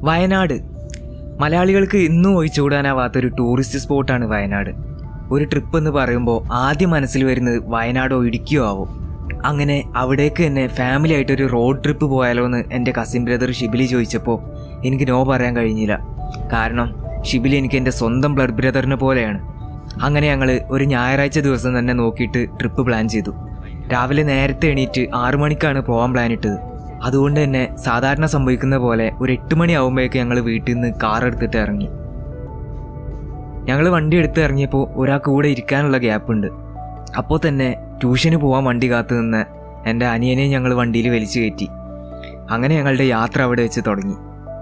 വയനാട് മലയാളികൾക്ക് ഇന്നും ഒഴിച്ചുകൂടാനാവാത്തൊരു ടൂറിസ്റ്റ് സ്പോട്ടാണ് വയനാട് ഒരു ട്രിപ്പ് എന്ന് പറയുമ്പോൾ ആദ്യം മനസ്സിൽ വരുന്നത് വയനാടോ ഇടുക്കിയോ ആവും അങ്ങനെ അവിടേക്ക് തന്നെ ഫാമിലി ആയിട്ടൊരു റോഡ് ട്രിപ്പ് പോയാലോ എന്ന് എൻ്റെ കസിൻ ബ്രദർ ഷിബിലി ചോദിച്ചപ്പോൾ എനിക്ക് നോ പറയാൻ കഴിഞ്ഞില്ല കാരണം ഷിബിലി എനിക്ക് എൻ്റെ സ്വന്തം ബ്ലഡ് ബ്രദറിനെ പോലെയാണ് അങ്ങനെ ഞങ്ങൾ ഒരു ഞായറാഴ്ച ദിവസം തന്നെ നോക്കിയിട്ട് ട്രിപ്പ് പ്ലാൻ ചെയ്തു രാവിലെ നേരത്തെ എണീറ്റ് ആറു മണിക്കാണ് പോകാൻ പ്ലാൻ ഇട്ടത് അതുകൊണ്ട് തന്നെ സാധാരണ സംഭവിക്കുന്ന പോലെ ഒരു എട്ട് മണി ആകുമ്പോഴേക്ക് ഞങ്ങൾ വീട്ടിൽ നിന്ന് കാർ എടുത്തിട്ട് ഇറങ്ങി ഞങ്ങൾ വണ്ടി എടുത്ത് ഇറങ്ങിയപ്പോൾ ഒരാൾക്ക് കൂടെ ഇരിക്കാനുള്ള ഗ്യാപ്പ് ഉണ്ട് അപ്പോൾ തന്നെ ട്യൂഷന് പോകാൻ വണ്ടി കാത്തു നിന്ന് എൻ്റെ അനിയനെ ഞങ്ങൾ വണ്ടിയിൽ വലിച്ചു കയറ്റി അങ്ങനെ ഞങ്ങളുടെ യാത്ര അവിടെ വെച്ച് തുടങ്ങി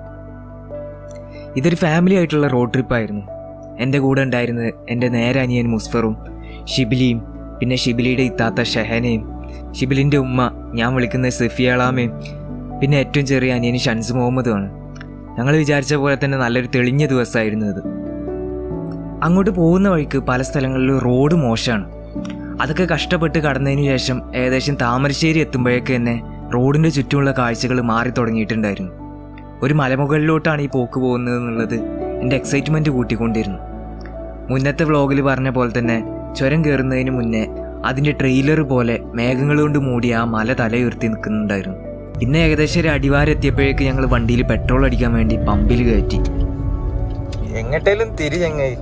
ഇതൊരു ഫാമിലി ആയിട്ടുള്ള റോഡ് ട്രിപ്പായിരുന്നു എൻ്റെ കൂടെ ഉണ്ടായിരുന്നത് എൻ്റെ നേരെ അനിയൻ മുസ്ഫറും ഷിബിലിയും പിന്നെ ഷിബിലിയുടെ ഇത്താത്ത ഷെഹനയും ഷിബിലിൻ്റെ ഉമ്മ ഞാൻ വിളിക്കുന്ന സഫിയാളാമയും പിന്നെ ഏറ്റവും ചെറിയ അനിയൻ ഷൻസ് മുഹമ്മദുമാണ് ഞങ്ങൾ വിചാരിച്ച പോലെ തന്നെ നല്ലൊരു തെളിഞ്ഞ ദിവസമായിരുന്നു ഇത് അങ്ങോട്ട് പോകുന്ന വഴിക്ക് പല സ്ഥലങ്ങളിലും റോഡ് മോശമാണ് അതൊക്കെ കഷ്ടപ്പെട്ട് കടന്നതിന് ശേഷം ഏകദേശം താമരശ്ശേരി എത്തുമ്പോഴേക്ക് തന്നെ റോഡിൻ്റെ ചുറ്റുമുള്ള കാഴ്ചകൾ മാറി തുടങ്ങിയിട്ടുണ്ടായിരുന്നു ഒരു മലമുകളിലോട്ടാണ് ഈ പോക്ക് പോകുന്നത് എന്നുള്ളത് എൻ്റെ എക്സൈറ്റ്മെൻറ്റ് കൂട്ടിക്കൊണ്ടിരുന്നു മുന്നത്തെ വ്ളോഗിൽ പറഞ്ഞ പോലെ തന്നെ ചുരം കയറുന്നതിന് മുന്നേ അതിൻ്റെ ട്രെയിലർ പോലെ മേഘങ്ങൾ കൊണ്ട് മൂടി ആ മല തലയുയർത്തി നിൽക്കുന്നുണ്ടായിരുന്നു പിന്നെ ഏകദേശം ഒരു അടിവാരം എത്തിയപ്പോഴേക്ക് ഞങ്ങൾ വണ്ടിയിൽ പെട്രോൾ അടിക്കാൻ വേണ്ടി പമ്പിൽ കയറ്റി എങ്ങട്ടേലും തിരി ചങ്ങായി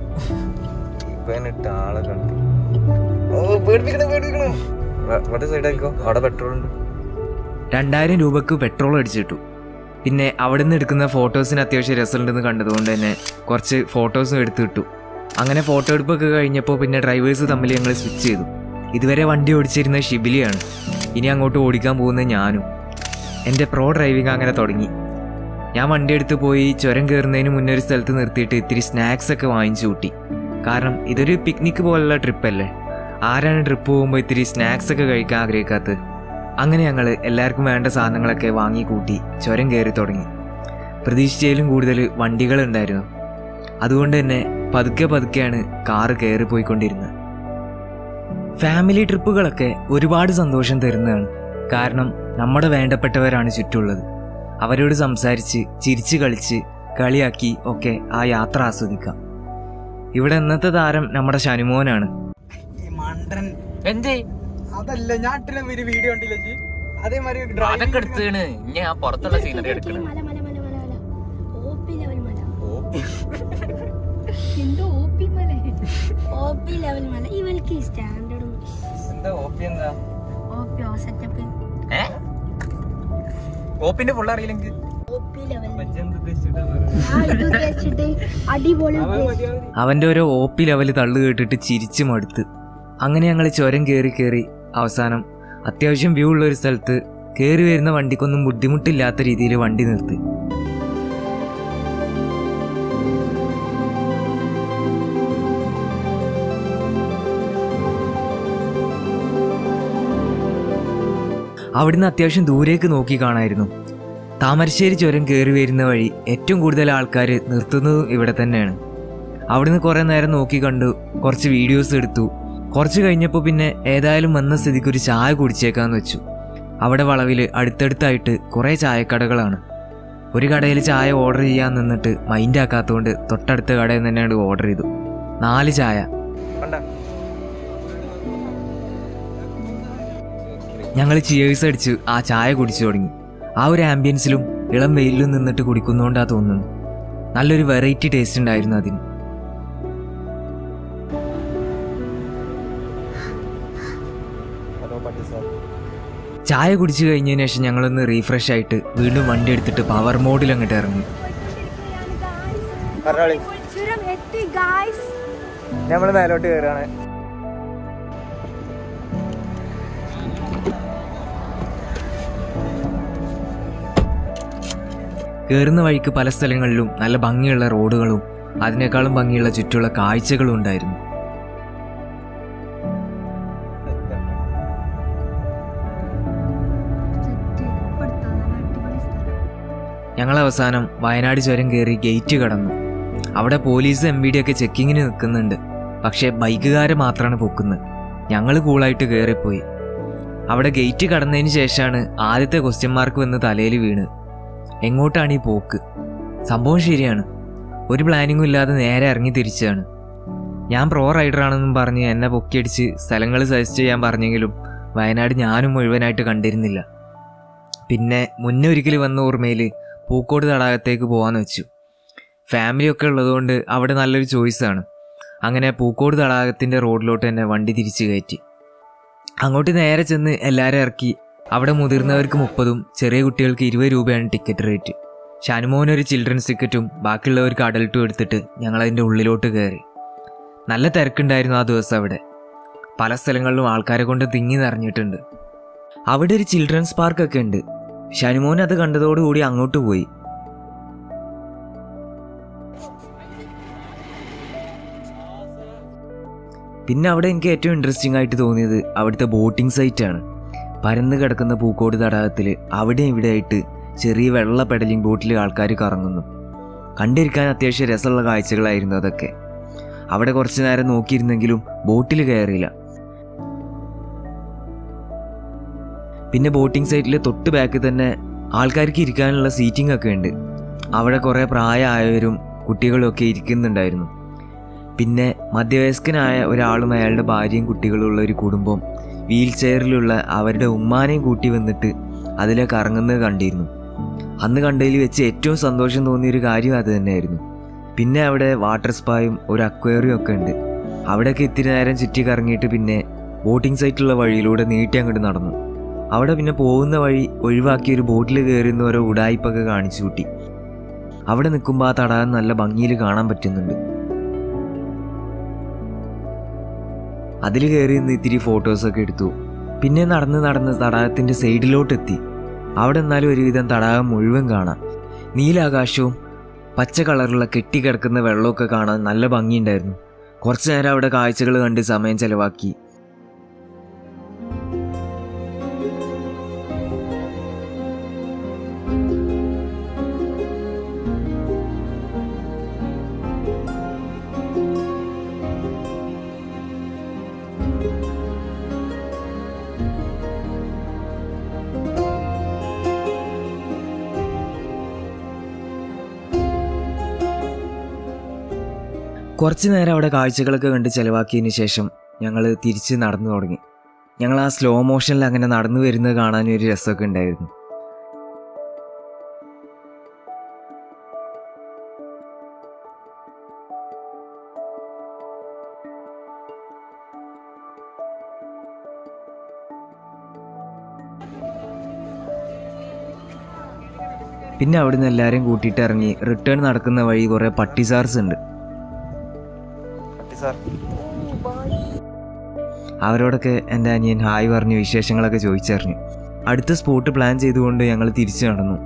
ഇവനിട്ട് ആളെ കണ്ടു ഓ പേടിപ്പിക്കണ പേടിപ്പിക്കണ ഇവിടെ സൈഡായിക്കോ അവിടെ പെട്രോൾ ഉണ്ട് രണ്ടായിരം രൂപക്ക് പെട്രോൾ അടിച്ചിട്ടു പിന്നെ അവിടെ നിന്ന് എടുക്കുന്ന ഫോട്ടോസിന് അത്യാവശ്യം രസമുണ്ടെന്ന് കണ്ടതുകൊണ്ട് തന്നെ കുറച്ച് ഫോട്ടോസും എടുത്തു കിട്ടു അങ്ങനെ ഫോട്ടോ എടുപ്പൊക്കെ കഴിഞ്ഞപ്പോൾ പിന്നെ ഡ്രൈവേഴ്സ് തമ്മിൽ ഞങ്ങൾ സ്വിച്ച് ചെയ്തു ഇതുവരെ വണ്ടി ഓടിച്ചിരുന്ന ഷിബിലിയാണ് ഇനി അങ്ങോട്ട് ഓടിക്കാൻ പോകുന്നത് ഞാനും എൻ്റെ പ്രോ ഡ്രൈവിംഗ് അങ്ങനെ തുടങ്ങി ഞാൻ വണ്ടി എടുത്ത് പോയി ചുരം കയറുന്നതിന് മുന്നേ ഒരു സ്ഥലത്ത് നിർത്തിയിട്ട് ഇത്തിരി സ്നാക്സ് ഒക്കെ വാങ്ങിച്ചു കൂട്ടി കാരണം ഇതൊരു പിക്നിക് പോലുള്ള ട്രിപ്പല്ലേ ആരാണ് ട്രിപ്പ് പോകുമ്പോൾ ഇത്തിരി സ്നാക്സ് ഒക്കെ കഴിക്കാൻ ആഗ്രഹിക്കാത്തത് അങ്ങനെ ഞങ്ങൾ എല്ലാവർക്കും വേണ്ട സാധനങ്ങളൊക്കെ വാങ്ങി കൂട്ടി ചുരം കയറി തുടങ്ങി പ്രതീക്ഷിച്ചതിലും കൂടുതൽ വണ്ടികളുണ്ടായിരുന്നു അതുകൊണ്ട് തന്നെ പതുക്കെ പതുക്കെയാണ് കാറ് കയറി പോയിക്കൊണ്ടിരുന്നത് ഫാമിലി ട്രിപ്പുകളൊക്കെ ഒരുപാട് സന്തോഷം തരുന്നതാണ് കാരണം നമ്മുടെ വേണ്ടപ്പെട്ടവരാണ് ചുറ്റുള്ളത് അവരോട് സംസാരിച്ച് ചിരിച്ച് കളിച്ച് കളിയാക്കി ഒക്കെ ആ യാത്ര ആസ്വദിക്കാം ഇവിടെ ഇന്നത്തെ താരം നമ്മുടെ ശനുമോനാണ് ഈ മണ്ടൻ എന്തേ അതല്ല ഞാൻ ഇട്ടില്ല ഒരു വീഡിയോ കണ്ടില്ല ജി അതേമാതിരി അതൊക്കെ എടുത്തേണ് ഇനി ആ പുറത്തുള്ള സീനറി എടുക്കണം മല മല മല മല മല ഓപ്പി ലെവൽ മല എന്തോ ഓപ്പി മല ഓപ്പി ലെവൽ മല ഇവൾക്ക് സ്റ്റാൻഡേർഡ് എന്താ ഓപ്പി എന്താ ഓപ്പി ഓ സെറ്റപ്പ് ഏ ഓപ്പിന്റെ ഫുൾ അറിയില്ലെങ്കിൽ ഓപ്പി ലെവൽ ആ ഇത് ഉദ്ദേശിച്ചിട്ട് അടിപൊളി ഉദ്ദേശിച്ചു അവൻ്റെ ഓരോ ഓപ്പി ലെവൽ തള്ളു കേട്ടിട്ട് ചിരിച്ചു മടുത്ത് അങ്ങനെ ഞങ്ങൾ ചുരം കയറി കയറി അവസാനം അത്യാവശ്യം വ്യൂ ഉള്ള ഒരു സ്ഥലത്ത് കയറി വരുന്ന വണ്ടിക്കൊന്നും ബുദ്ധിമുട്ടില്ലാത്ത രീതിയിൽ വണ്ടി നിർത്തി അവിടുന്ന് അത്യാവശ്യം ദൂരേക്ക് നോക്കി കാണായിരുന്നു താമരശ്ശേരി ചുരം കയറി വരുന്ന വഴി ഏറ്റവും കൂടുതൽ ആൾക്കാർ നിർത്തുന്നതും ഇവിടെ തന്നെയാണ് അവിടുന്ന് കുറേ നേരം നോക്കി കണ്ടു കുറച്ച് വീഡിയോസ് എടുത്തു കുറച്ച് കഴിഞ്ഞപ്പോൾ പിന്നെ ഏതായാലും വന്ന സ്ഥിതിക്ക് ഒരു ചായ കുടിച്ചേക്കാന്ന് വെച്ചു അവിടെ വളവിൽ അടുത്തടുത്തായിട്ട് കുറേ ചായക്കടകളാണ് ഒരു കടയിൽ ചായ ഓർഡർ ചെയ്യാൻ നിന്നിട്ട് മൈൻഡ് ആക്കാത്തതുകൊണ്ട് തൊട്ടടുത്ത കടയിൽ നിന്ന് തന്നെയാണ് ഓർഡർ ചെയ്തു നാല് ചായ കണ്ട ഞങ്ങൾ ചിയേഴ്സ് അടിച്ച് ആ ചായ കുടിച്ചു തുടങ്ങി ആ ഒരു ആംബിയൻസിലും ഇളം വെയിലിലും നിന്നിട്ട് കുടിക്കുന്നോണ്ടാ തോന്നുന്നു നല്ലൊരു വെറൈറ്റി ടേസ്റ്റ് ഉണ്ടായിരുന്നു അതിന് അതോ പട്ടി സാർ ചായ കുടിച്ചു കഴിഞ്ഞതിന് ശേഷം ഞങ്ങളൊന്ന് റീഫ്രഷ് ആയിട്ട് വീണ്ടും വണ്ടി എടുത്തിട്ട് പവർ മോഡിൽ അങ്ങോട്ട് ഇറങ്ങി പറഞ്ഞോളി ചുരം എത്തി ഗായ്സ് നമ്മൾ മേലോട്ട് കയറാണ് കയറുന്ന വഴിക്ക് പല സ്ഥലങ്ങളിലും നല്ല ഭംഗിയുള്ള റോഡുകളും അതിനേക്കാളും ഭംഗിയുള്ള ചുറ്റുള്ള കാഴ്ചകളും ഉണ്ടായിരുന്നു അടിപൊളി സ്ഥലം ഞങ്ങൾ അവസാനം വയനാട് ചുരം കയറി ഗേറ്റ് കടന്നു അവിടെ പോലീസ് എം വി ഡി ഒക്കെ ചെക്കിങ്ങിന് നിൽക്കുന്നുണ്ട് പക്ഷേ ബൈക്കുകാരെ മാത്രമാണ് പൊക്കുന്നത് ഞങ്ങൾ കൂളായിട്ട് കയറിപ്പോയി അവിടെ ഗേറ്റ് കടന്നതിന് ശേഷമാണ് ആദ്യത്തെ ക്വസ്റ്റ്യൻ മാർക്ക് വന്ന് തലയിൽ വീണ് എങ്ങോട്ടാണ് ഈ പോക്ക് സംഭവം ശരിയാണ് ഒരു പ്ലാനിങ്ങും ഇല്ലാതെ നേരെ ഇറങ്ങി തിരിച്ചാണ് ഞാൻ പ്രോ റൈഡറാണെന്നും പറഞ്ഞ് എന്നെ പൊക്കിയടിച്ച് സ്ഥലങ്ങൾ സജസ്റ്റ് ചെയ്യാൻ പറഞ്ഞെങ്കിലും വയനാട് ഞാനും മുഴുവനായിട്ട് കണ്ടിരുന്നില്ല പിന്നെ മുന്നേ ഒരിക്കൽ വന്ന ഓർമ്മയിൽ പൂക്കോട് തടാകത്തേക്ക് പോകാമെന്ന് വെച്ചു ഫാമിലിയൊക്കെ ഉള്ളതുകൊണ്ട് അവിടെ നല്ലൊരു ചോയ്സാണ് അങ്ങനെ പൂക്കോട് തടാകത്തിൻ്റെ റോഡിലോട്ട് തന്നെ വണ്ടി തിരിച്ചു കയറ്റി അങ്ങോട്ട് നേരെ ചെന്ന് എല്ലാവരും ഇറക്കി അവിടെ മുതിർന്നവർക്ക് മുപ്പതും ചെറിയ കുട്ടികൾക്ക് ഇരുപത് രൂപയാണ് ടിക്കറ്റ് റേറ്റ് ഷാനുമോൻ ഒരു ചിൽഡ്രൻസ് ടിക്കറ്റും ബാക്കിയുള്ളവർക്ക് അഡൽട്ടും എടുത്തിട്ട് ഞങ്ങൾ അതിൻ്റെ ഉള്ളിലോട്ട് കയറി നല്ല തിരക്കുണ്ടായിരുന്നു ആ ദിവസം അവിടെ പല സ്ഥലങ്ങളിലും ആൾക്കാരെ കൊണ്ട് തിങ്ങി നിറഞ്ഞിട്ടുണ്ട് അവിടെ ഒരു ചിൽഡ്രൻസ് പാർക്കൊക്കെ ഉണ്ട് ഷാനുമോൻ അത് കണ്ടതോടുകൂടി അങ്ങോട്ട് പോയി പിന്നെ അവിടെ എനിക്ക് ഏറ്റവും ഇൻട്രസ്റ്റിംഗ് ആയിട്ട് തോന്നിയത് അവിടുത്തെ ബോട്ടിംഗ് സൈറ്റാണ് പരന്ന് കിടക്കുന്ന പൂക്കോട് തടാകത്തിൽ അവിടെ ഇവിടെ ആയിട്ട് ചെറിയ വെള്ള പെഡലിംഗ് ബോട്ടിൽ ആൾക്കാർ കറങ്ങുന്നു കണ്ടിരിക്കാൻ അത്യാവശ്യം രസമുള്ള കാഴ്ചകളായിരുന്നു അതൊക്കെ അവിടെ കുറച്ചു നേരം നോക്കിയിരുന്നെങ്കിലും ബോട്ടിൽ കയറിയില്ല പിന്നെ ബോട്ടിംഗ് സൈറ്റിൽ തൊട്ട് ബാക്കിൽ തന്നെ ആൾക്കാർക്ക് ഇരിക്കാനുള്ള സീറ്റിംഗ് ഒക്കെ ഉണ്ട് അവിടെ കുറേ പ്രായമായവരും കുട്ടികളും ഒക്കെ ഇരിക്കുന്നുണ്ടായിരുന്നു പിന്നെ മധ്യവയസ്കനായ ഒരാളും അയാളുടെ ഭാര്യയും കുട്ടികളും ഉള്ള ഒരു കുടുംബം വീൽ ചെയറിലുള്ള അവരുടെ ഉമ്മാനെയും കൂട്ടി വന്നിട്ട് അതിലെ കറങ്ങുന്നത് കണ്ടിരുന്നു അന്ന് കണ്ടതിൽ വെച്ച് ഏറ്റവും സന്തോഷം തോന്നിയ ഒരു കാര്യം അത് തന്നെയായിരുന്നു പിന്നെ അവിടെ വാട്ടർ സ്പായും ഒരു അക്വേറിയം ഒക്കെ ഉണ്ട് അവിടെയൊക്കെ ഇത്തിരി നേരം ചുറ്റി കറങ്ങിയിട്ട് പിന്നെ ബോട്ടിംഗ് സൈറ്റുള്ള വഴിയിലൂടെ നീട്ടി അങ്ങോട്ട് നടന്നു അവിടെ പിന്നെ പോകുന്ന വഴി ഒഴിവാക്കി ഒരു ബോട്ടിൽ കയറുന്ന ഓരോ ഉടായ്പൊക്കെ കാണിച്ചു കൂട്ടി അവിടെ നിൽക്കുമ്പോൾ ആ തടാകം നല്ല ഭംഗിയിൽ കാണാൻ പറ്റുന്നുണ്ട് അതിൽ കയറി നിന്ന് ഇത്തിരി ഫോട്ടോസൊക്കെ എടുത്തു പിന്നെ നടന്ന് നടന്ന് തടാകത്തിൻ്റെ സൈഡിലോട്ടെത്തി അവിടെ എന്നാലും ഒരുവിധം തടാകം മുഴുവൻ കാണാം നീലാകാശവും പച്ച കളറുള്ള കെട്ടിക്കിടക്കുന്ന വെള്ളമൊക്കെ കാണാൻ നല്ല ഭംഗിയുണ്ടായിരുന്നു കുറച്ചു നേരം അവിടെ കാഴ്ചകൾ കണ്ട് സമയം ചെലവാക്കി കുറച്ചു നേരം അവിടെ കാഴ്ചകളൊക്കെ കണ്ട് ചെലവാക്കിയതിന് ശേഷം ഞങ്ങൾ തിരിച്ച് നടന്നു തുടങ്ങി ഞങ്ങൾ ആ സ്ലോ മോഷനിൽ അങ്ങനെ നടന്നു വരുന്നത് കാണാൻ ഒരു രസമൊക്കെ ഉണ്ടായിരുന്നു പിന്നെ അവിടുന്ന് എല്ലാവരെയും കൂട്ടിയിട്ട് ഇറങ്ങി റിട്ടേൺ നടക്കുന്ന വഴി കുറേ പട്ടിസാർസ് ഉണ്ട് സാർ അവരോടൊക്കെ എൻ്റെ അനിയൻ ഹായ് പറഞ്ഞ് വിശേഷങ്ങളൊക്കെ ചോദിച്ചറിഞ്ഞു അടുത്ത സ്പോട്ട് പ്ലാൻ ചെയ്തുകൊണ്ട് ഞങ്ങൾ തിരിച്ചു നടന്നു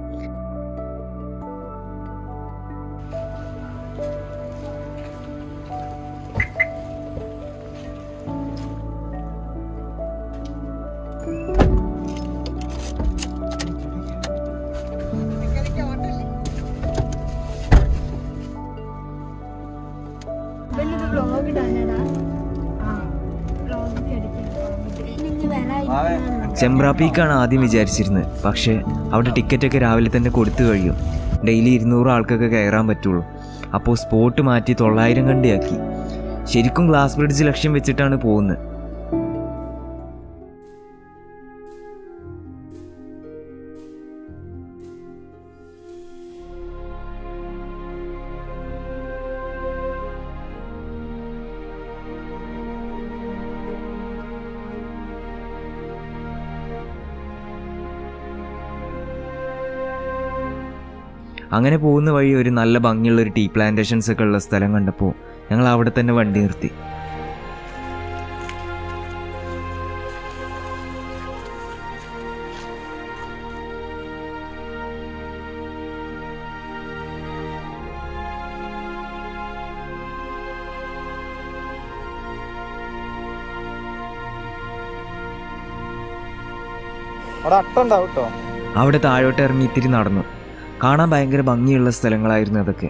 ഇവനിത് vlog ഇടാനാടാ. vlog ഒക്കെ എടുക്കണം. ഇനി വേറെ ഇരിക്കണം. ചെമ്പ്ര പീക്കാണ് ആദ്യം വിചാരിച്ചിരുന്നത് പക്ഷേ അവിടെ ടിക്കറ്റൊക്കെ രാവിലെ തന്നെ കൊടുത്തു കഴിയും ഡെയിലി ഇരുന്നൂറ് ആൾക്കൊക്കെ കയറാൻ പറ്റുള്ളൂ അപ്പോൾ സ്പോട്ട് മാറ്റി തൊള്ളായിരം കണ്ടിയാക്കി ശരിക്കും ഗ്ലാസ് ബ്രിഡ്ജ് ലക്ഷ്യം വെച്ചിട്ടാണ് പോകുന്നത് അങ്ങനെ പോകുന്ന വഴി ഒരു നല്ല ഭംഗിയുള്ള ഒരു ടീ പ്ലാന്റേഷൻസ് ഒക്കെ ഉള്ള സ്ഥലം കണ്ടപ്പോൾ ഞങ്ങൾ അവിടെ തന്നെ വണ്ടി നിർത്തി അവിടെ അട്ടുണ്ടാവും കേട്ടോ അവിടെ താഴോട്ട് ഇറങ്ങി ഇത്തിരി നടന്നു കാണാൻ ഭയങ്കര ഭംഗിയുള്ള സ്ഥലങ്ങളായിരുന്നു അതൊക്കെ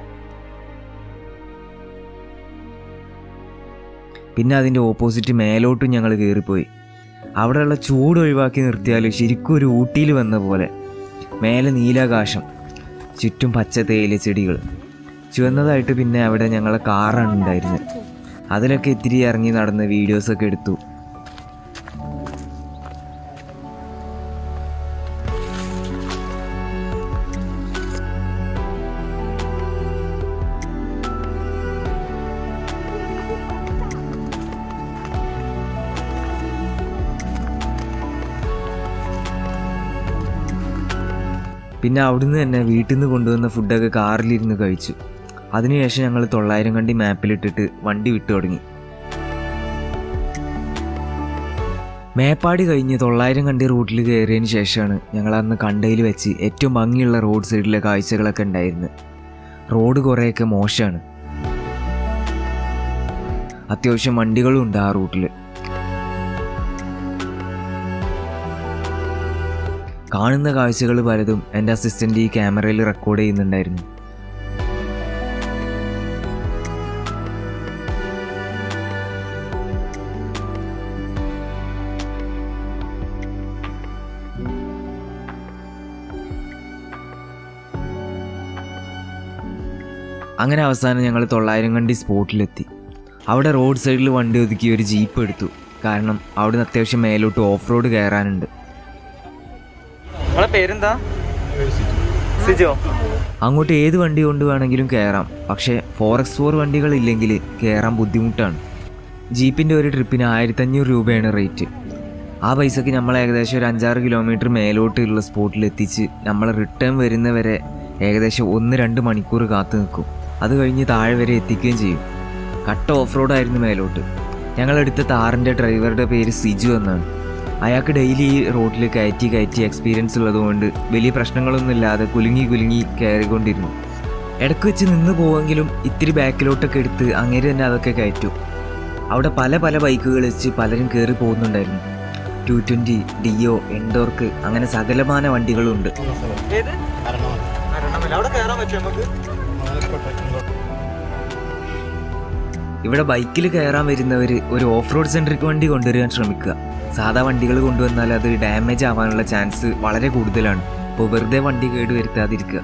പിന്നെ അതിൻ്റെ ഓപ്പോസിറ്റ് മേലോട്ടും ഞങ്ങൾ കയറിപ്പോയി അവിടെയുള്ള ചൂട് ഒഴിവാക്കി നിർത്തിയാൽ ശരിക്കും ഒരു ഊട്ടിയിൽ വന്ന പോലെ മേലെ നീലാകാശം ചുറ്റും പച്ച തേയില ചെടികൾ ചുവന്നതായിട്ട് പിന്നെ അവിടെ ഞങ്ങളെ കാറാണ് ഉണ്ടായിരുന്നത് അതിലൊക്കെ ഇത്തിരി ഇറങ്ങി നടന്ന് വീഡിയോസൊക്കെ എടുത്തു പിന്നെ അവിടുന്ന് തന്നെ വീട്ടിൽ നിന്ന് കൊണ്ടുവന്ന ഫുഡൊക്കെ കാറിലിരുന്ന് കഴിച്ചു അതിനുശേഷം ഞങ്ങൾ തൊള്ളായിരം കണ്ടി മാപ്പിലിട്ടിട്ട് വണ്ടി വിട്ടു തുടങ്ങി മേപ്പാടി കഴിഞ്ഞ് തൊള്ളായിരം കണ്ടി റൂട്ടിൽ കയറിയതിന് ശേഷമാണ് ഞങ്ങൾ അന്ന് കണ്ടയിൽ വെച്ച് ഏറ്റവും ഭംഗിയുള്ള റോഡ് സൈഡിലെ കാഴ്ചകളൊക്കെ ഉണ്ടായിരുന്നത് റോഡ് കുറേയൊക്കെ മോശമാണ് അത്യാവശ്യം വണ്ടികളും ഉണ്ട് ആ റൂട്ടിൽ കാണുന്ന കാഴ്ചകൾ പലതും എൻ്റെ അസിസ്റ്റൻ്റ് ഈ ക്യാമറയിൽ റെക്കോർഡ് ചെയ്യുന്നുണ്ടായിരുന്നു അങ്ങനെ അവസാനം ഞങ്ങൾ തൊള്ളായിരം കണ്ടി സ്പോട്ടിലെത്തി അവിടെ റോഡ് സൈഡിൽ വണ്ടി ഒതുക്കി ഒരു ജീപ്പ് എടുത്തു കാരണം അവിടുന്ന് അത്യാവശ്യം മേലോട്ട് ഓഫ് റോഡ് കയറാനുണ്ട് നിങ്ങളെ പേരെന്താ സിജോ അങ്ങോട്ട് ഏത് വണ്ടി കൊണ്ട് വേണമെങ്കിലും കയറാം പക്ഷേ ഫോർ എക്സ് ഫോർ വണ്ടികളില്ലെങ്കിൽ കയറാൻ ബുദ്ധിമുട്ടാണ് ജീപ്പിൻ്റെ ഒരു ട്രിപ്പിന് ആയിരത്തഞ്ഞൂറ് രൂപയാണ് റേറ്റ് ആ പൈസക്ക് നമ്മൾ ഏകദേശം ഒരു അഞ്ചാറ് കിലോമീറ്റർ മേലോട്ടുള്ള സ്പോട്ടിൽ എത്തിച്ച് നമ്മൾ റിട്ടേൺ വരുന്നവരെ ഏകദേശം ഒന്ന് രണ്ട് മണിക്കൂർ കാത്തു നിൽക്കും അത് കഴിഞ്ഞ് താഴെ വരെ എത്തിക്കുകയും ചെയ്യും കട്ട ഓഫ് റോഡായിരുന്നു മേലോട്ട് ഞങ്ങളെടുത്ത താറിൻ്റെ ഡ്രൈവറുടെ പേര് സിജു എന്നാണ് അയാൾക്ക് ഡെയിലി ഈ റോഡിൽ കയറ്റി കയറ്റി എക്സ്പീരിയൻസ് ഉള്ളതുകൊണ്ട് വലിയ പ്രശ്നങ്ങളൊന്നും ഇല്ലാതെ കുലുങ്ങി കുലുങ്ങി കയറിക്കൊണ്ടിരുന്നു ഇടയ്ക്ക് വെച്ച് നിന്ന് പോവെങ്കിലും ഇത്തിരി ബാക്കിലോട്ടൊക്കെ എടുത്ത് അങ്ങനെ തന്നെ അതൊക്കെ കയറ്റും അവിടെ പല പല ബൈക്കുകൾ വെച്ച് പലരും കയറി പോകുന്നുണ്ടായിരുന്നു ടു ട്വൻറ്റി ഡിയോ എൻഡോർക്ക് അങ്ങനെ സകലമാന വണ്ടികളുണ്ട് ഏത് അരണമല അവിടെ കയറാൻ പറ്റും നമുക്ക് ഇവിടെ ബൈക്കിൽ കയറാൻ വരുന്നവർ ഒരു ഓഫ് റോഡ് സെൻട്രിക് വണ്ടി കൊണ്ടുവരാൻ ശ്രമിക്കുക സാധാ വണ്ടികൾ കൊണ്ടുവന്നാൽ അത് ഡാമേജ് ആവാനുള്ള ചാൻസ് വളരെ കൂടുതലാണ് അപ്പോൾ വെറുതെ വണ്ടി കേട് വരുത്താതിരിക്കുക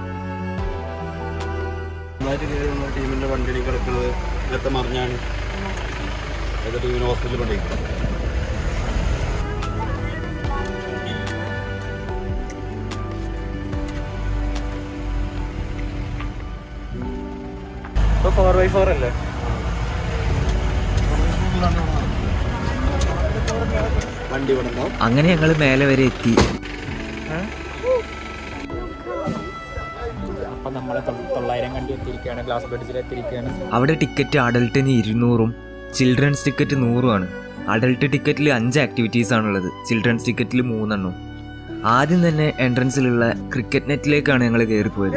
ടീമിന്റെ വണ്ടി കിടക്കുന്നത് നേരത്തെ മറിഞ്ഞാണ് ഏത് ടീമിന് ഹോസ്പിറ്റലിൽ കൊണ്ടേ ഇപ്പൊ ഫോർ ബൈ ഫോർ അല്ലേ വണ്ടി ഇവിടെ ഉണ്ടാവും അങ്ങനെ ഞങ്ങൾ മേലെ വരെ എത്തി അപ്പൊ നമ്മളെ തൊ- തൊള്ളായിരം കണ്ടി എത്തിയിരിക്കുകയാണ് ഗ്ലാസ് ബ്രിഡ്ജിൽ എത്തിയിരിക്കുകയാണ് അവിടെ ടിക്കറ്റ് അഡൾട്ടിന് ഇരുന്നൂറും ചിൽഡ്രൻസ് ടിക്കറ്റ് നൂറുമാണ് അഡൾട്ട് ടിക്കറ്റിൽ അഞ്ച് ആക്ടിവിറ്റീസ് ആണുള്ളത് ചിൽഡ്രൻസ് ടിക്കറ്റിൽ മൂന്നെണ്ണം ആദ്യം തന്നെ എൻട്രൻസിലുള്ള ക്രിക്കറ്റ് നെറ്റിലേക്കാണ് ഞങ്ങൾ കയറിപ്പോയത്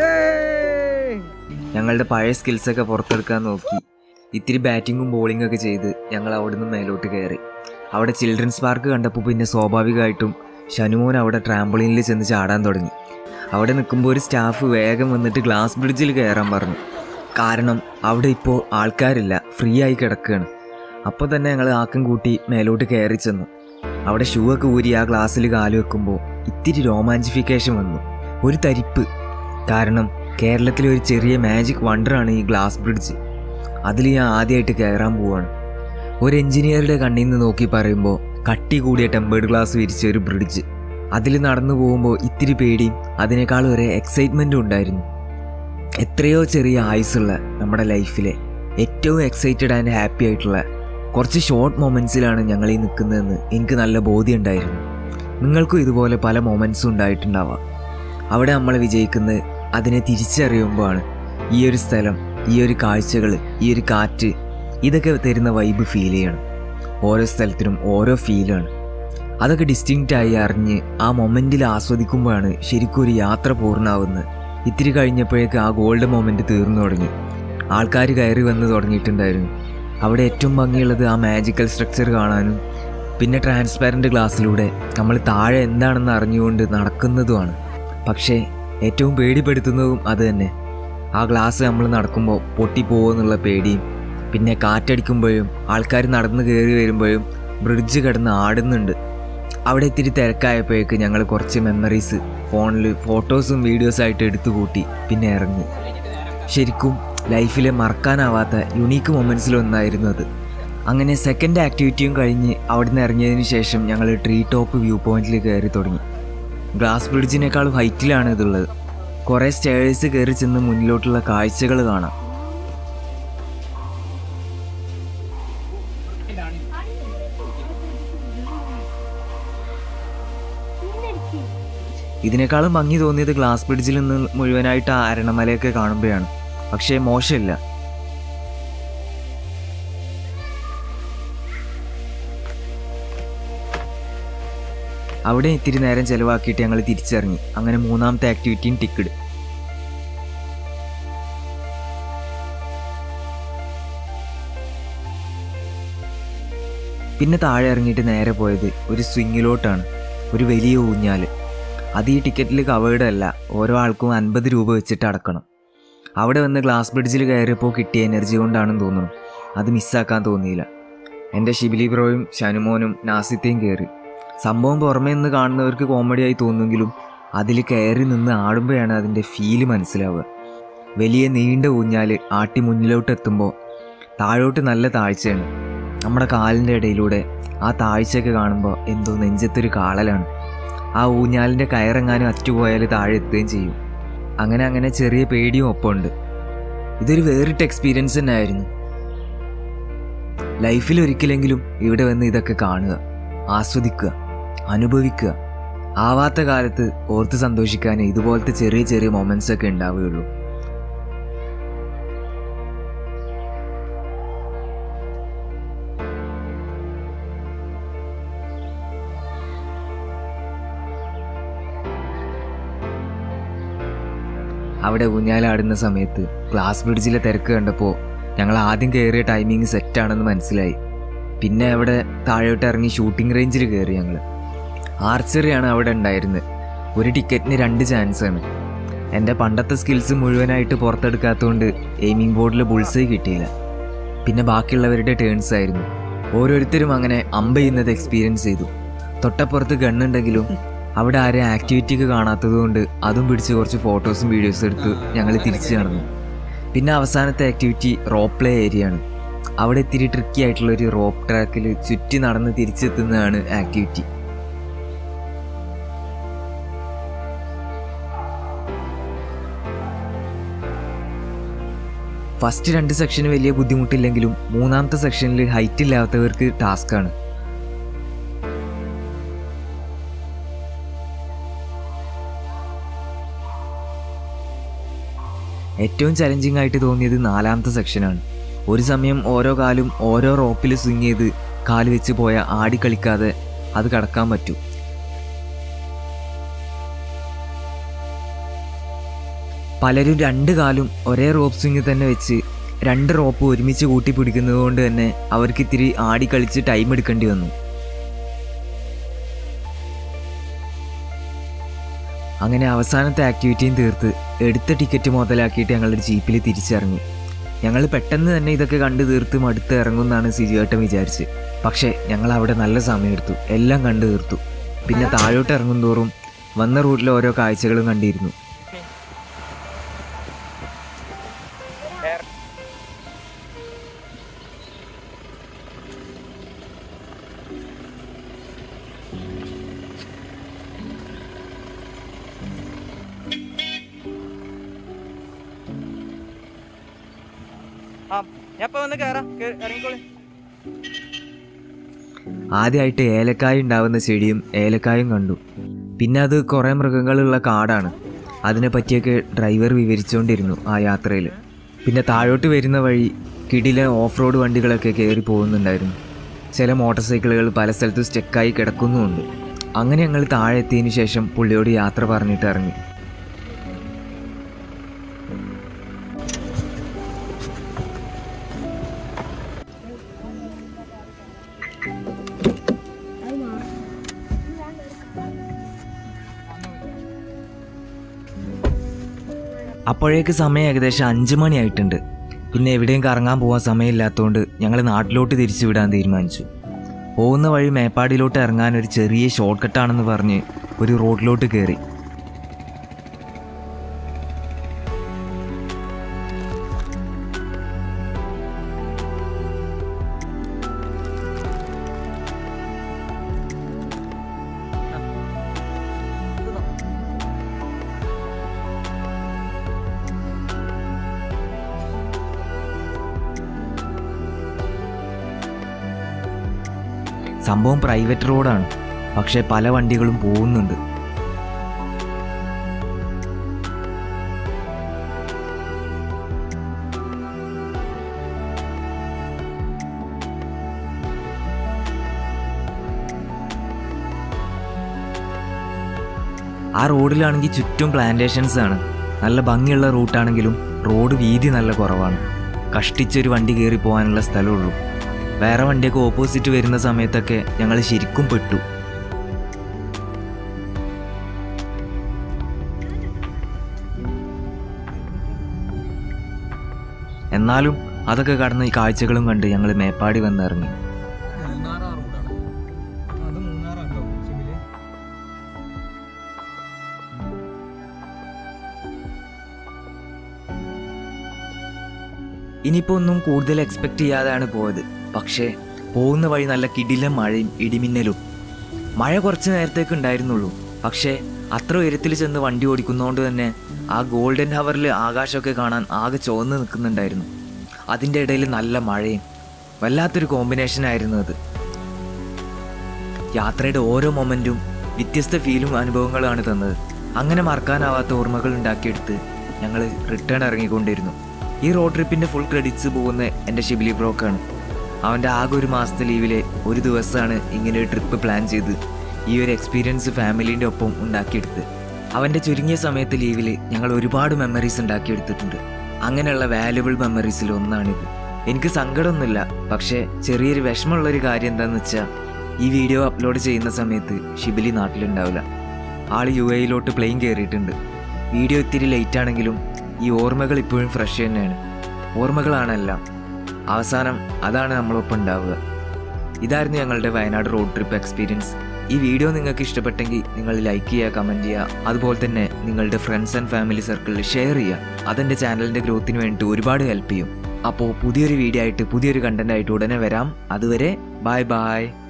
ഞങ്ങളുടെ പഴയ സ്കിൽസൊക്കെ പുറത്തെടുക്കാൻ നോക്കി ഇത്തിരി ബാറ്റിങ്ങും ബോളിംഗ് ഒക്കെ ചെയ്ത് ഞങ്ങൾ അവിടുന്ന് മേലോട്ട് കയറി അവിടെ ചിൽഡ്രൻസ് പാർക്ക് കണ്ടപ്പോൾ പിന്നെ സ്വാഭാവികമായിട്ടും ഷനുമോൻ അവിടെ ട്രാംബോളിനിൽ ചെന്ന് ചാടാൻ തുടങ്ങി അവിടെ നിൽക്കുമ്പോൾ ഒരു സ്റ്റാഫ് വേഗം വന്നിട്ട് ഗ്ലാസ് ബ്രിഡ്ജിൽ കയറാൻ പറഞ്ഞു കാരണം അവിടെ ഇപ്പോൾ ആൾക്കാരില്ല ഫ്രീ ആയി കിടക്കുകയാണ് അപ്പോൾ തന്നെ ഞങ്ങൾ ആക്കം കൂട്ടി മേലോട്ട് കയറി ചെന്നു അവിടെ ഷൂ ഒക്കെ ഊരി ആ ഗ്ലാസ്സിൽ കാല് വെക്കുമ്പോൾ ഇത്തിരി രോമാഞ്ചിഫിക്കേഷൻ വന്നു ഒരു തരിപ്പ് കാരണം കേരളത്തിലെ ഒരു ചെറിയ മാജിക് വണ്ടറാണ് ഈ ഗ്ലാസ് ബ്രിഡ്ജ് അതിൽ ഞാൻ ആദ്യമായിട്ട് കയറാൻ പോവാണ് ഒരു എഞ്ചിനീയറുടെ കണ്ണിൽ നിന്ന് നോക്കി പറയുമ്പോൾ കട്ടി കൂടിയ ടെമ്പേർഡ് ഗ്ലാസ് വിരിച്ച ഒരു ബ്രിഡ്ജ് അതിൽ നടന്നു പോകുമ്പോൾ ഇത്തിരി പേടിയും അതിനേക്കാൾ ഒരു എക്സൈറ്റ്മെൻറ്റും ഉണ്ടായിരുന്നു എത്രയോ ചെറിയ ആയുസ്സുള്ള നമ്മുടെ ലൈഫിലെ ഏറ്റവും എക്സൈറ്റഡ് ആൻഡ് ഹാപ്പി ആയിട്ടുള്ള കുറച്ച് ഷോർട്ട് മൊമെൻറ്റ്സിലാണ് ഞങ്ങൾ ഈ നിൽക്കുന്നതെന്ന് എനിക്ക് നല്ല ബോധ്യമുണ്ടായിരുന്നു നിങ്ങൾക്കും ഇതുപോലെ പല മൊമെൻറ്റ്സും ഉണ്ടായിട്ടുണ്ടാവാം അവിടെ നമ്മൾ വിജയിക്കുന്നത് അതിനെ തിരിച്ചറിയുമ്പോഴാണ് ഈ ഒരു സ്ഥലം ഈ ഒരു കാഴ്ചകൾ ഈ ഒരു കാറ്റ് ഇതൊക്കെ തരുന്ന വൈബ് ഫീൽ ചെയ്യണം ഓരോ സ്ഥലത്തിനും ഓരോ ഫീലാണ് അതൊക്കെ ഡിസ്റ്റിങ്റ്റ് ആയി അറിഞ്ഞ് ആ മൊമെൻറ്റിൽ ആസ്വദിക്കുമ്പോഴാണ് ശരിക്കും ഒരു യാത്ര പൂർണ്ണമാവുന്നത് ഇത്തിരി കഴിഞ്ഞപ്പോഴേക്ക് ആ ഗോൾഡ് മൊമെൻറ്റ് തീർന്നു തുടങ്ങി ആൾക്കാർ കയറി വന്ന് തുടങ്ങിയിട്ടുണ്ടായിരുന്നു അവിടെ ഏറ്റവും ഭംഗിയുള്ളത് ആ മാജിക്കൽ സ്ട്രക്ചർ കാണാനും പിന്നെ ട്രാൻസ്പാരൻ്റ് ഗ്ലാസ്സിലൂടെ നമ്മൾ താഴെ എന്താണെന്ന് അറിഞ്ഞുകൊണ്ട് നടക്കുന്നതുമാണ് പക്ഷേ ഏറ്റവും പേടിപ്പെടുത്തുന്നതും അത് തന്നെ ആ ഗ്ലാസ് നമ്മൾ നടക്കുമ്പോൾ പൊട്ടിപ്പോവോ എന്നുള്ള പേടിയും പിന്നെ കാറ്റടിക്കുമ്പോഴും ആൾക്കാർ നടന്ന് കയറി വരുമ്പോഴും ബ്രിഡ്ജ് കിടന്ന് ആടുന്നുണ്ട് അവിടെ ഇത്തിരി തിരക്കായപ്പോഴേക്ക് ഞങ്ങൾ കുറച്ച് മെമ്മറീസ് ഫോണിൽ ഫോട്ടോസും വീഡിയോസും ആയിട്ട് എടുത്തു കൂട്ടി പിന്നെ ഇറങ്ങി ശരിക്കും ലൈഫിലെ മറക്കാനാവാത്ത യുണീക്ക് മൊമെൻറ്റ്സിലൊന്നായിരുന്നു അത് അങ്ങനെ സെക്കൻഡ് ആക്ടിവിറ്റിയും കഴിഞ്ഞ് അവിടുന്ന് ഇറങ്ങിയതിന് ശേഷം ഞങ്ങൾ ട്രീ ടോപ്പ് വ്യൂ പോയിന്റിൽ കയറി തുടങ്ങി ഗ്ലാസ് ബ്രിഡ്ജിനേക്കാളും ഹൈറ്റിലാണ് ഇതുള്ളത് കുറേ സ്റ്റേഴ്സ് കയറി ചെന്ന് മുന്നിലോട്ടുള്ള കാഴ്ചകൾ കാണാം ഇതിനേക്കാളും ഭംഗി തോന്നിയത് ഗ്ലാസ് ബ്രിഡ്ജിൽ നിന്ന് മുഴുവനായിട്ട് ആ അരണമലയൊക്കെ കാണുമ്പോഴാണ് പക്ഷേ മോശമില്ല അവിടെ ഇത്തിരി നേരം ചെലവാക്കിയിട്ട് ഞങ്ങൾ തിരിച്ചിറങ്ങി അങ്ങനെ മൂന്നാമത്തെ ആക്ടിവിറ്റിയും ടിക്കറ്റ് പിന്നെ താഴെ ഇറങ്ങിയിട്ട് നേരെ പോയത് ഒരു സ്വിങ്ങിലോട്ടാണ് ഒരു വലിയ ഊഞ്ഞാല് അത് ഈ ടിക്കറ്റിൽ കവേർഡ് അല്ല ഓരോ ആൾക്കും അൻപത് രൂപ വെച്ചിട്ട് അടക്കണം അവിടെ വന്ന് ഗ്ലാസ് ബ്രിഡ്ജിൽ കയറിയപ്പോൾ കിട്ടിയ എനർജി കൊണ്ടാണെന്ന് തോന്നുന്നു അത് മിസ്സാക്കാൻ തോന്നിയില്ല എൻ്റെ ഷിബിലി ബ്രോയും ഷനുമോനും നാസിത്തെയും കയറി സംഭവം പുറമേ നിന്ന് കാണുന്നവർക്ക് കോമഡിയായി തോന്നുമെങ്കിലും അതിൽ കയറി നിന്ന് ആടുമ്പോഴാണ് അതിൻ്റെ ഫീല് മനസ്സിലാവുക വലിയ നീണ്ട ഊഞ്ഞാൽ ആട്ടി മുന്നിലോട്ട് എത്തുമ്പോൾ താഴോട്ട് നല്ല താഴ്ചയാണ് നമ്മുടെ കാലിൻ്റെ ഇടയിലൂടെ ആ താഴ്ചയൊക്കെ കാണുമ്പോൾ എന്തോ നെഞ്ചത്തൊരു കാളലാണ് ആ ഊഞ്ഞാലിൻ്റെ കയറെങ്ങാനും അറ്റുപോയാൽ താഴെ എത്തുകയും ചെയ്യും അങ്ങനെ അങ്ങനെ ചെറിയ പേടിയും ഒപ്പമുണ്ട് ഇതൊരു വേറിട്ട എക്സ്പീരിയൻസ് തന്നെ ആയിരുന്നു ലൈഫിൽ ഒരിക്കലെങ്കിലും ഇവിടെ വന്ന് ഇതൊക്കെ കാണുക ആസ്വദിക്കുക അനുഭവിക്കുക ആവാത്ത കാലത്ത് ഓർത്ത് സന്തോഷിക്കാൻ ഇതുപോലത്തെ ചെറിയ ചെറിയ മൊമെന്റ്സ് ഒക്കെ ഉണ്ടാവുകയുള്ളൂ അവിടെ ഊഞ്ഞാലാടുന്ന സമയത്ത് ഗ്ലാസ് ബ്രിഡ്ജിലെ തിരക്ക് കണ്ടപ്പോൾ ഞങ്ങൾ ആദ്യം കയറിയ ടൈമിങ് സെറ്റാണെന്ന് മനസ്സിലായി പിന്നെ അവിടെ താഴോട്ട് ഇറങ്ങി ഷൂട്ടിംഗ് റേഞ്ചിൽ കയറി ഞങ്ങൾ ആർച്ചറിയാണ് അവിടെ ഉണ്ടായിരുന്നത് ഒരു ടിക്കറ്റിന് രണ്ട് ചാൻസ് ആണ് എൻ്റെ പണ്ടത്തെ സ്കിൽസ് മുഴുവനായിട്ട് പുറത്തെടുക്കാത്തതുകൊണ്ട് എയിമിംഗ് ബോർഡിൽ ബുൾസൈ കിട്ടിയില്ല പിന്നെ ബാക്കിയുള്ളവരുടെ ടേൺസ് ആയിരുന്നു ഓരോരുത്തരും അങ്ങനെ അമ്പ ചെയ്യുന്നത് എക്സ്പീരിയൻസ് ചെയ്തു തൊട്ടപ്പുറത്ത് ഗണ്ണുണ്ടെങ്കിലും അവിടെ ആരും ആക്ടിവിറ്റിക്ക് കാണാത്തത് കൊണ്ട് അതും പിടിച്ച് കുറച്ച് ഫോട്ടോസും വീഡിയോസും എടുത്ത് ഞങ്ങൾ തിരിച്ചു നടന്നു പിന്നെ അവസാനത്തെ ആക്ടിവിറ്റി റോപ്പ് പ്ലേ ഏരിയ ആണ് അവിടെ ഇത്തിരി ട്രിക്കി ആയിട്ടുള്ള ഒരു റോപ്പ് ട്രാക്കിൽ ചുറ്റി നടന്ന് തിരിച്ചെത്തുന്നതാണ് ആക്ടിവിറ്റി ഫസ്റ്റ് രണ്ട് സെക്ഷന് വലിയ ബുദ്ധിമുട്ടില്ലെങ്കിലും മൂന്നാമത്തെ സെക്ഷനിൽ ഹൈറ്റ് ഇല്ലാത്തവർക്ക് ടാസ്ക്കാണ് ഏറ്റവും ചലഞ്ചിങ് ആയിട്ട് തോന്നിയത് നാലാമത്തെ സെക്ഷനാണ് ഒരു സമയം ഓരോ കാലും ഓരോ റോപ്പിൽ സ്വിങ് ചെയ്ത് കാല് വെച്ച് പോയ ആടി കളിക്കാതെ അത് കടക്കാൻ പറ്റും പലരും രണ്ട് കാലും ഒരേ റോപ്പ് സ്വിങ് തന്നെ വെച്ച് രണ്ട് റോപ്പ് ഒരുമിച്ച് കൂട്ടി പിടിക്കുന്നത് കൊണ്ട് തന്നെ അവർക്ക് ഇത്തിരി ആടി കളിച്ച് ടൈം എടുക്കേണ്ടി വന്നു അങ്ങനെ അവസാനത്തെ ആക്ടിവിറ്റിയും തീർത്ത് എടുത്ത ടിക്കറ്റ് മുതലാക്കിയിട്ട് ഞങ്ങളുടെ ജീപ്പിൽ തിരിച്ചിറങ്ങി ഞങ്ങൾ പെട്ടെന്ന് തന്നെ ഇതൊക്കെ കണ്ടു തീർത്ത് മടുത്ത് ഇറങ്ങുമെന്നാണ് സിജുവേട്ടൻ വിചാരിച്ച് പക്ഷേ ഞങ്ങൾ അവിടെ നല്ല സമയമെടുത്തു എല്ലാം കണ്ടു തീർത്തു പിന്നെ താഴോട്ട് ഇറങ്ങും തോറും വന്ന റൂട്ടിലെ ഓരോ കാഴ്ചകളും കണ്ടിരുന്നു ആദ്യമായിട്ട് ഏലക്കായ ഉണ്ടാവുന്ന ചെടിയും ഏലക്കായും കണ്ടു പിന്നെ അത് കുറേ മൃഗങ്ങളുള്ള കാടാണ് അതിനെ പറ്റിയൊക്കെ ഡ്രൈവർ വിവരിച്ചുകൊണ്ടിരുന്നു ആ യാത്രയിൽ പിന്നെ താഴോട്ട് വരുന്ന വഴി കിടിലെ ഓഫ് റോഡ് വണ്ടികളൊക്കെ കയറി പോകുന്നുണ്ടായിരുന്നു ചില മോട്ടോർ സൈക്കിളുകൾ പല സ്ഥലത്തും സ്റ്റെക്കായി കിടക്കുന്നുമുണ്ട് അങ്ങനെ ഞങ്ങൾ താഴെ എത്തിയതിന് ശേഷം പുള്ളിയോട് യാത്ര പറഞ്ഞിട്ട് ഇറങ്ങി അപ്പോഴേക്ക് സമയം ഏകദേശം അഞ്ച് മണിയായിട്ടുണ്ട് പിന്നെ എവിടെയും കറങ്ങാൻ പോകാൻ സമയമില്ലാത്തതുകൊണ്ട് ഞങ്ങൾ നാട്ടിലോട്ട് തിരിച്ചു വിടാൻ തീരുമാനിച്ചു പോകുന്ന വഴി മേപ്പാടിയിലോട്ട് ഇറങ്ങാൻ ഒരു ചെറിയ ഷോർട്ട് കട്ടാണെന്ന് പറഞ്ഞ് ഒരു റോഡിലോട്ട് കയറി സംഭവം പ്രൈവറ്റ് റോഡാണ് പക്ഷേ പല വണ്ടികളും പോകുന്നുണ്ട് ആ റോഡിലാണെങ്കിൽ ചുറ്റും പ്ലാന്റേഷൻസ് ആണ് നല്ല ഭംഗിയുള്ള റൂട്ടാണെങ്കിലും റോഡ് വീതി നല്ല കുറവാണ് കഷ്ടിച്ചൊരു വണ്ടി കയറി പോകാനുള്ള സ്ഥലമുള്ളൂ വേറെ വണ്ടിയൊക്കെ ഓപ്പോസിറ്റ് വരുന്ന സമയത്തൊക്കെ ഞങ്ങൾ ശരിക്കും പെട്ടു എന്നാലും അതൊക്കെ കടന്ന് ഈ കാഴ്ചകളും കണ്ട് ഞങ്ങൾ മേപ്പാടി വന്നിറങ്ങി അത് മൂന്നാറാട്ടോ ഷിബില് ഇനിയിപ്പോൾ ഒന്നും കൂടുതൽ എക്സ്പെക്റ്റ് ചെയ്യാതെയാണ് പോയത് പക്ഷേ പോകുന്ന വഴി നല്ല കിടിലം മഴയും ഇടിമിന്നലും മഴ കുറച്ച് നേരത്തേക്ക് ഉണ്ടായിരുന്നുള്ളൂ പക്ഷേ അത്ര ഉയരത്തിൽ ചെന്ന് വണ്ടി ഓടിക്കുന്നതുകൊണ്ട് തന്നെ ആ ഗോൾഡൻ ഹവറിൽ ആകാശമൊക്കെ കാണാൻ ആകെ ചുവന്ന് നിൽക്കുന്നുണ്ടായിരുന്നു അതിൻ്റെ ഇടയിൽ നല്ല മഴയും വല്ലാത്തൊരു കോമ്പിനേഷൻ ആയിരുന്നു അത് യാത്രയുടെ ഓരോ മൊമെൻറ്റും വ്യത്യസ്ത ഫീലും അനുഭവങ്ങളാണ് തന്നത് അങ്ങനെ മറക്കാനാവാത്ത ഓർമ്മകൾ ഉണ്ടാക്കിയെടുത്ത് ഞങ്ങൾ റിട്ടേൺ ഇറങ്ങിക്കൊണ്ടിരുന്നു ഈ റോഡ് ട്രിപ്പിൻ്റെ ഫുൾ ക്രെഡിറ്റ്സ് പോകുന്ന എൻ്റെ ഷിബിലി ബ്രോക്കാണ് അവൻ്റെ ആകെ ഒരു മാസത്തെ ലീവിലെ ഒരു ദിവസമാണ് ഇങ്ങനെ ഒരു ട്രിപ്പ് പ്ലാൻ ചെയ്ത് ഈ ഒരു എക്സ്പീരിയൻസ് ഫാമിലീൻ്റെ ഒപ്പം ഉണ്ടാക്കിയെടുത്ത് അവൻ്റെ ചുരുങ്ങിയ സമയത്ത് ലീവിൽ ഞങ്ങൾ ഒരുപാട് മെമ്മറീസ് ഉണ്ടാക്കിയെടുത്തിട്ടുണ്ട് അങ്ങനെയുള്ള വാല്യുബിൾ മെമ്മറീസിൽ ഒന്നാണിത് എനിക്ക് സങ്കടമൊന്നുമില്ല പക്ഷേ ചെറിയൊരു വിഷമമുള്ളൊരു കാര്യം എന്താണെന്ന് വെച്ചാൽ ഈ വീഡിയോ അപ്ലോഡ് ചെയ്യുന്ന സമയത്ത് ഷിബിലി നാട്ടിലുണ്ടാവില്ല ആൾ യു എയിലോട്ട് പ്ലെയിൻ കയറിയിട്ടുണ്ട് വീഡിയോ ഇത്തിരി ലേറ്റ് ആണെങ്കിലും ഈ ഓർമ്മകൾ ഇപ്പോഴും ഫ്രഷ് തന്നെയാണ് ഓർമ്മകളാണെല്ലാം അവസാനം അതാണ് നമ്മളൊപ്പം ഉണ്ടാവുക ഇതായിരുന്നു ഞങ്ങളുടെ വയനാട് റോഡ് ട്രിപ്പ് എക്സ്പീരിയൻസ് ഈ വീഡിയോ നിങ്ങൾക്ക് ഇഷ്ടപ്പെട്ടെങ്കിൽ നിങ്ങൾ ലൈക്ക് ചെയ്യുക കമൻറ്റ് ചെയ്യുക അതുപോലെ തന്നെ നിങ്ങളുടെ ഫ്രണ്ട്സ് ആൻഡ് ഫാമിലി സർക്കിളിൽ ഷെയർ ചെയ്യുക അതെൻ്റെ ചാനലിൻ്റെ ഗ്രോത്തിന് വേണ്ടിയിട്ട് ഒരുപാട് ഹെൽപ്പ് ചെയ്യും അപ്പോൾ പുതിയൊരു വീഡിയോ ആയിട്ട് പുതിയൊരു കണ്ടന്റ് ആയിട്ട് ഉടനെ വരാം അതുവരെ ബൈ ബൈ